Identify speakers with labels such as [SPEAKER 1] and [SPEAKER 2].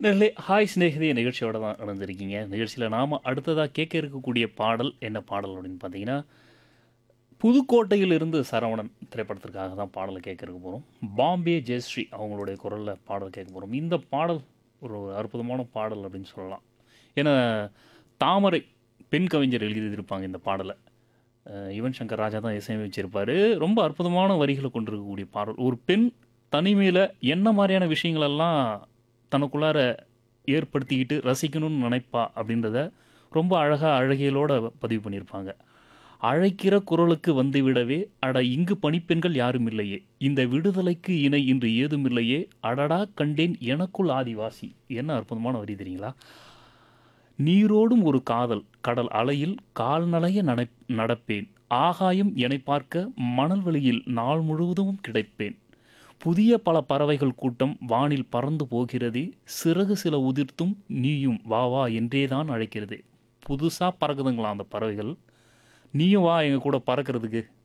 [SPEAKER 1] நேர்களே ஹாய் சிநேகிதே நிகழ்ச்சியோட தான் இணைஞ்சிருக்கீங்க நிகழ்ச்சியில் நாம் அடுத்ததாக கேட்க இருக்கக்கூடிய பாடல் என்ன பாடல் அப்படின்னு பார்த்தீங்கன்னா புதுக்கோட்டையிலிருந்து சரவணன் திரைப்படத்திற்காக தான் பாடலை கேட்கறதுக்கு போகிறோம் பாம்பே ஜெயஸ்ரீ அவங்களுடைய குரலில் பாடல் கேட்க போகிறோம் இந்த பாடல் ஒரு அற்புதமான பாடல் அப்படின்னு சொல்லலாம் ஏன்னா தாமரை பெண் கவிஞர் எழுதியிருப்பாங்க இந்த பாடலை அஹ் யுவன் சங்கர் ராஜா தான் இசையமைச்சிருப்பார் ரொம்ப அற்புதமான வரிகளை கொண்டிருக்கக்கூடிய பாடல் ஒரு பெண் தனிமையில் என்ன மாதிரியான விஷயங்களெல்லாம் தனக்குள்ளார ஏற்படுத்திக்கிட்டு ரசிக்கணும்னு நினைப்பா அப்படின்றத ரொம்ப அழகாக அழகியலோட பதிவு பண்ணியிருப்பாங்க அழைக்கிற குரலுக்கு வந்துவிடவே அட இங்கு பணிப்பெண்கள் யாரும் இல்லையே இந்த விடுதலைக்கு இணை இன்று ஏதும் இல்லையே அடடா கண்டேன் எனக்குள் ஆதிவாசி என்ன அற்புதமான வரி தெரியுங்களா நீரோடும் ஒரு காதல் கடல் அலையில் கால்நலைய நடை நடப்பேன் ஆகாயம் என்னை பார்க்க மணல் வெளியில் நாள் முழுவதும் கிடைப்பேன் புதிய பல பறவைகள் கூட்டம் வானில் பறந்து போகிறதே சிறகு சில உதிர்த்தும் நீயும் வா வா என்றேதான் அழைக்கிறது புதுசாக பறக்குதுங்களாம் அந்த பறவைகள் நீயும் வா எங்கள் கூட பறக்கிறதுக்கு